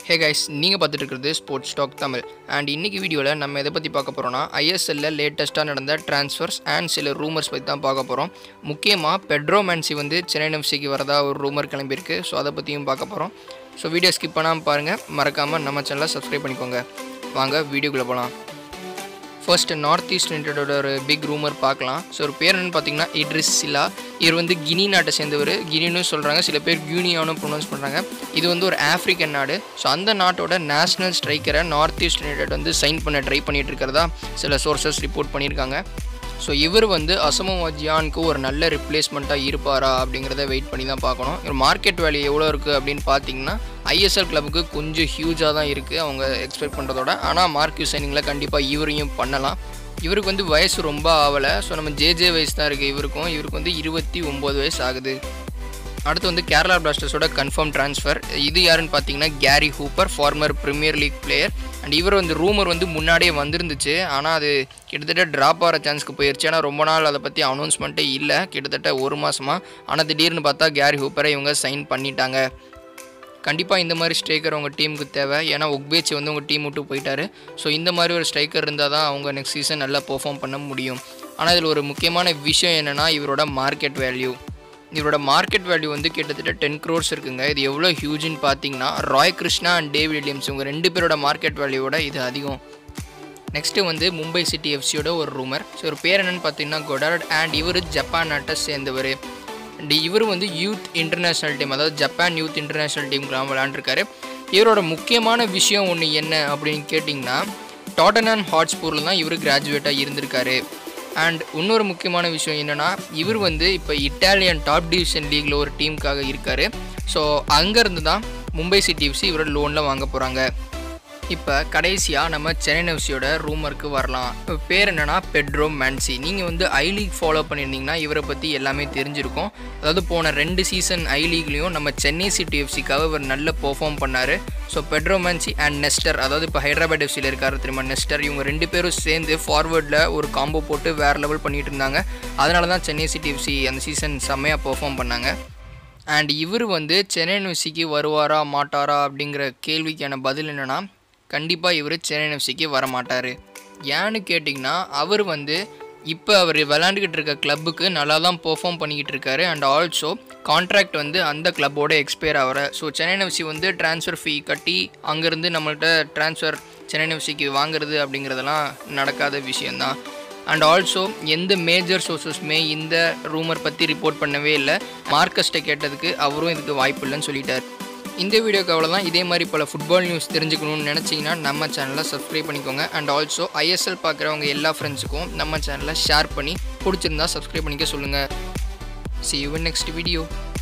hey guys நீங்கள் பார்த்துட்டு இருக்கிறது ஸ்போர்ட்ஸ் ஸ்டாக் தமிழ் அண்ட் இன்னைக்கு வீடியோவில் நம்ம எதை பற்றி பார்க்க போகிறோம்னா ஐஎஸ்எல்ல லேட்டஸ்ட்டாக நடந்த ட்ரான்ஸ்ஃபர்ஸ் அண்ட் சில ரூமர்ஸ் பற்றி தான் பார்க்க போகிறோம் முக்கியமாக பெட்ரோ மேன்சி வந்து சென்னை எஃப்சிக்கு வரதா ஒரு ரூமர் கிளம்பியிருக்கு ஸோ அதை பற்றியும் பார்க்க போகிறோம் ஸோ வீடியோ ஸ்கிப் பண்ணாமல் பாருங்கள் மறக்காமல் நம்ம சேனலை சப்ஸ்கிரைப் பண்ணிக்கோங்க வாங்க வீடியோக்குள்ளே போகலாம் ஃபர்ஸ்ட் நார்த் ஈஸ்ட் யுனைடோட ஒரு பிக் ரூமர் பார்க்கலாம் ஸோ ஒரு பேர் என்னன்னு பார்த்தீங்கன்னா இட்ரிஸ் சிலா இவர் வந்து கினி நாட்டை சேர்ந்தவர் கினின்னு சொல்கிறாங்க சில பேர் கியூனியானு ப்ரொனவுன்ஸ் பண்ணுறாங்க இது வந்து ஒரு ஆஃப்ரிக்கன் நாடு ஸோ அந்த நாட்டோட நேஷனல் ஸ்ட்ரைக்கரை நார்த் ஈஸ்ட் யுனைடெட் வந்து சைன் பண்ண ட்ரை பண்ணிட்டு இருக்கிறதா சில சோர்சஸ் ரிப்போர்ட் பண்ணியிருக்காங்க ஸோ இவர் வந்து அசமோ ஜியானுக்கு ஒரு நல்ல ரிப்ளேஸ்மெண்ட்டாக இருப்பாரா அப்படிங்கிறத வெயிட் பண்ணி தான் பார்க்கணும் இவர் மார்க்கெட் வேல்யூ எவ்வளோ இருக்குது அப்படின்னு பார்த்தீங்கன்னா ஐஎஸ்எல் கிளப்புக்கு கொஞ்சம் ஹியூஜாக தான் இருக்குது அவங்க எக்ஸ்பெக்ட் பண்ணுறதோட ஆனால் மார்க்யூ சைனிங்கில் கண்டிப்பாக இவரையும் பண்ணலாம் இவருக்கு வந்து வயசு ரொம்ப ஆகலை ஸோ நம்ம ஜேஜே வயசு தான் இருக்குது இவருக்கும் இவருக்கு வந்து இருபத்தி ஒம்பது வயசு ஆகுது அடுத்து வந்து கேரளா பிளாஸ்டர்ஸோட கன்ஃபார்ம் ட்ரான்ஸ்ஃபர் இது யாருன்னு பார்த்தீங்கன்னா Gary Hooper former Premier League player and இவர் வந்து ரூமர் வந்து முன்னாடியே வந்திருந்துச்சு ஆனால் அது கிட்டத்தட்ட ட்ராப் ஆகிற சான்ஸ்க்கு போயிடுச்சு ஆனால் ரொம்ப நாள் அதை பற்றி அனௌன்ஸ்மெண்ட்டே இல்லை கிட்டத்தட்ட ஒரு மாதமாக ஆனால் திடீர்னு பார்த்தா கேரி ஹூப்பரை இவங்க சைன் பண்ணிட்டாங்க கண்டிப்பாக இந்த மாதிரி ஸ்ட்ரைக்கர் உங்கள் டீமுக்கு தேவை ஏன்னா ஒக்பேச்சி வந்து உங்கள் டீம் விட்டு போயிட்டாரு ஸோ இந்த மாதிரி ஒரு ஸ்ட்ரைக்கர் இருந்தால் தான் அவங்க நெக்ஸ்ட் சீசன் நல்லா பெர்ஃபார்ம் பண்ண முடியும் ஆனால் இதில் ஒரு முக்கியமான விஷயம் என்னென்னா இவரோட மார்க்கெட் வேல்யூ இவரோட மார்க்கெட் வேல்யூ வந்து கிட்டத்தட்ட டென் க்ரோர்ஸ் இருக்குங்க இது எவ்வளோ ஹியூஜ்னு பார்த்தீங்கன்னா Roy Krishna and David Williams இவங்க ரெண்டு பேரோட மார்க்கெட் வேல்யூவோட இது அதிகம் நெக்ஸ்ட்டு வந்து மும்பை சிட்டி எஃப்சியோட ஒரு ரூமர் ஸோ ஒரு பேர் என்னென்னு பார்த்தீங்கன்னா கொடார்ட் அண்ட் இவர் ஜப்பான் நாட்டை சேர்ந்தவர் அண்ட் இவர் வந்து யூத் இன்டர்நேஷ்னல் டீம் அதாவது ஜப்பான் யூத் இன்டர்நேஷ்னல் டீமுக்குலாம் விளாண்டுருக்காரு இவரோட முக்கியமான விஷயம் ஒன்று என்ன அப்படின்னு கேட்டிங்கன்னா டாட்டனான் ஹாட்ஸ்பூரில் தான் இவர் கிராஜுவேட்டாக இருந்திருக்காரு அண்ட் இன்னொரு முக்கியமான விஷயம் என்னென்னா இவர் வந்து இப்போ இட்டாலியன் டாப் டிவிஷன் லீக்கில் ஒரு டீமுக்காக இருக்கார் ஸோ அங்கேருந்து தான் மும்பை சிட்டி எஃப்சி இவரை லோனில் வாங்க போகிறாங்க இப்போ கடைசியாக நம்ம சென்னை எஃப்சியோட ரூமருக்கு வரலாம் இப்போ பேர் என்னென்னா பெட்ரோ மேன்சி நீங்கள் வந்து ஐ லீக் ஃபாலோ பண்ணியிருந்தீங்கன்னா இவரை பற்றி எல்லாமே தெரிஞ்சிருக்கும் அதாவது போன ரெண்டு சீசன் ஐ லீக்லேயும் நம்ம சென்னை சிட்டி எஃப்சிக்காக இவர் நல்ல பெர்ஃபார்ம் பண்ணார் so Pedro Manzi and Nestor அதாவது இப்போ ஹைதராபாத் எஃப்சியில் இருக்காரு திரும்ப நெஸ்டர் இவங்க ரெண்டு பேரும் சேர்ந்து ஃபார்வர்டில் ஒரு காம்போ போட்டு வேறு லெவல் பண்ணிகிட்டு இருந்தாங்க அதனால தான் சென்னை சிட்டி எஃப்சி அந்த சீசன் செம்மையாக பெர்ஃபார்ம் பண்ணாங்க அண்ட் இவர் வந்து சென்னை எஃப்சிக்கு வருவாரா மாட்டாரா அப்படிங்கிற கேள்விக்கான பதில் என்னென்னா கண்டிப்பாக இவர் சென்னை எஃப்சிக்கு வர மாட்டார் ஏன்னு கேட்டிங்கன்னா அவர் வந்து இப்போ அவர் விளாண்டுக்கிட்டு இருக்க கிளப்புக்கு நல்லா தான் பெர்ஃபார்ம் பண்ணிக்கிட்டு இருக்காரு அண்ட் ஆல்சோ கான்ட்ராக்ட் வந்து அந்த கிளப்போட எக்ஸ்பயர் ஆகிற ஸோ சென்னை எஃப்சி வந்து ட்ரான்ஸ்ஃபர் ஃபீ கட்டி அங்கேருந்து நம்மள்ட்ட ட்ரான்ஸ்ஃபர் சென்னை எஃப்சிக்கு வாங்குறது அப்படிங்கிறதெல்லாம் நடக்காத விஷயந்தான் அண்ட் ஆல்சோ எந்த மேஜர் சோர்ஸஸுமே இந்த ரூமர் பற்றி ரிப்போர்ட் பண்ணவே இல்லை மார்க்கஸ்ட்டை கேட்டதுக்கு அவரும் இதுக்கு வாய்ப்பு இல்லைன்னு சொல்லிட்டார் இந்த வீடியோக்கு அவ்வளோதான் இதே மாதிரி பல ஃபுட்பால் நியூஸ் தெரிஞ்சுக்கணும்னு நினச்சிங்கன்னா நம்ம சேனலை சப்ஸ்கிரைப் பண்ணிக்கோங்க அண்ட் ஆல்சோ ஐஎஸ்எல் பார்க்குறவங்க எல்லா ஃப்ரெண்ட்ஸுக்கும் நம்ம சேனலை ஷேர் பண்ணி பிடிச்சிருந்தா சப்ஸ்கிரைப் பண்ணிக்க சொல்லுங்கள் சி யூ நெக்ஸ்ட் வீடியோ